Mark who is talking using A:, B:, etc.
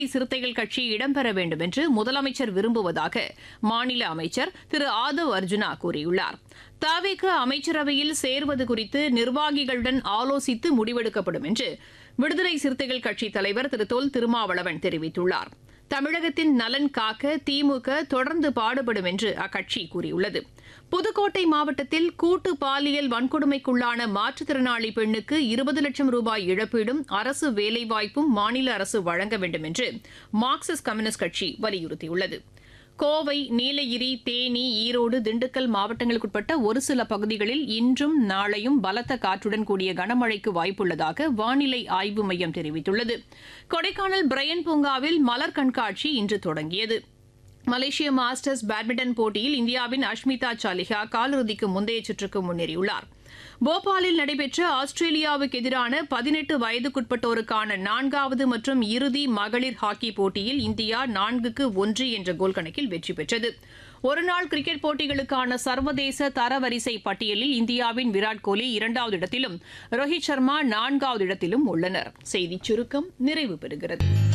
A: சிறுத்தைகள் கட்சி இடம்பெற வேண்டும் என்று முதலமைச்சர் விரும்புவதாக மாநில அமைச்சர் திரு ஆதவ் அர்ஜுனா கூறியுள்ளார் தவிக அமைச்சரவையில் சேர்வது குறித்து நிர்வாகிகளுடன் ஆலோசித்து முடிவெடுக்கப்படும் என்று விடுதலை சிறுத்தைகள் கட்சித் தலைவர் திரு தொல் திருமாவளவன் தெரிவித்துள்ளார் தமிழகத்தின் நலன் காக்க திமுக தொடர்ந்து பாடுபடும் என்று அக்கட்சி கூறியுள்ளது புதுக்கோட்டை மாவட்டத்தில் கூட்டு பாலியல் வன்கொடுமைக்குள்ளான மாற்றுத்திறனாளி பெண்ணுக்கு இருபது லட்சம் ரூபாய் இழப்பீடும் அரசு வேலைவாய்ப்பும் மாநில அரசு வழங்க வேண்டும் என்று மார்க்சிஸ்ட் கம்யூனிஸ்ட் கட்சி வலியுறுத்தியுள்ளது கோவை நீலகிரி தேனி ஈரோடு திண்டுக்கல் மாவட்டங்களுக்குட்பட்ட ஒரு சில பகுதிகளில் இன்றும் நாளையும் பலத்த காற்றுடன் கூடிய கனமழைக்கு வாய்ப்புள்ளதாக வானிலை ஆய்வு மையம் தெரிவித்துள்ளது கொடைக்கானல் பிரையன் பூங்காவில் மலர் கண்காட்சி இன்று தொடங்கியது மலேசிய மாஸ்டர்ஸ் பேட்மிண்டன் போட்டியில் இந்தியாவின் அஷ்மிதா சாலிஹா காலிறுதிக்கு முந்தைய சுற்றுக்கு முன்னேறியுள்ளார் போபாலில் நடைபெற்ற ஆஸ்திரேலியாவுக்கு எதிரான பதினெட்டு வயதுக்குட்பட்டோருக்கான நான்காவது மற்றும் இறுதி மகளிர் ஹாக்கி போட்டியில் இந்தியா நான்குக்கு ஒன்று என்ற கோல் கணக்கில் வெற்றி பெற்றது ஒருநாள் கிரிக்கெட் போட்டிகளுக்கான சர்வதேச தரவரிசை பட்டியலில் இந்தியாவின் விராட் கோலி இரண்டாவது இடத்திலும் ரோஹித் சர்மா நான்காவது இடத்திலும் உள்ளனர் செய்திச் சுருக்கம் நிறைவு பெறுகிறது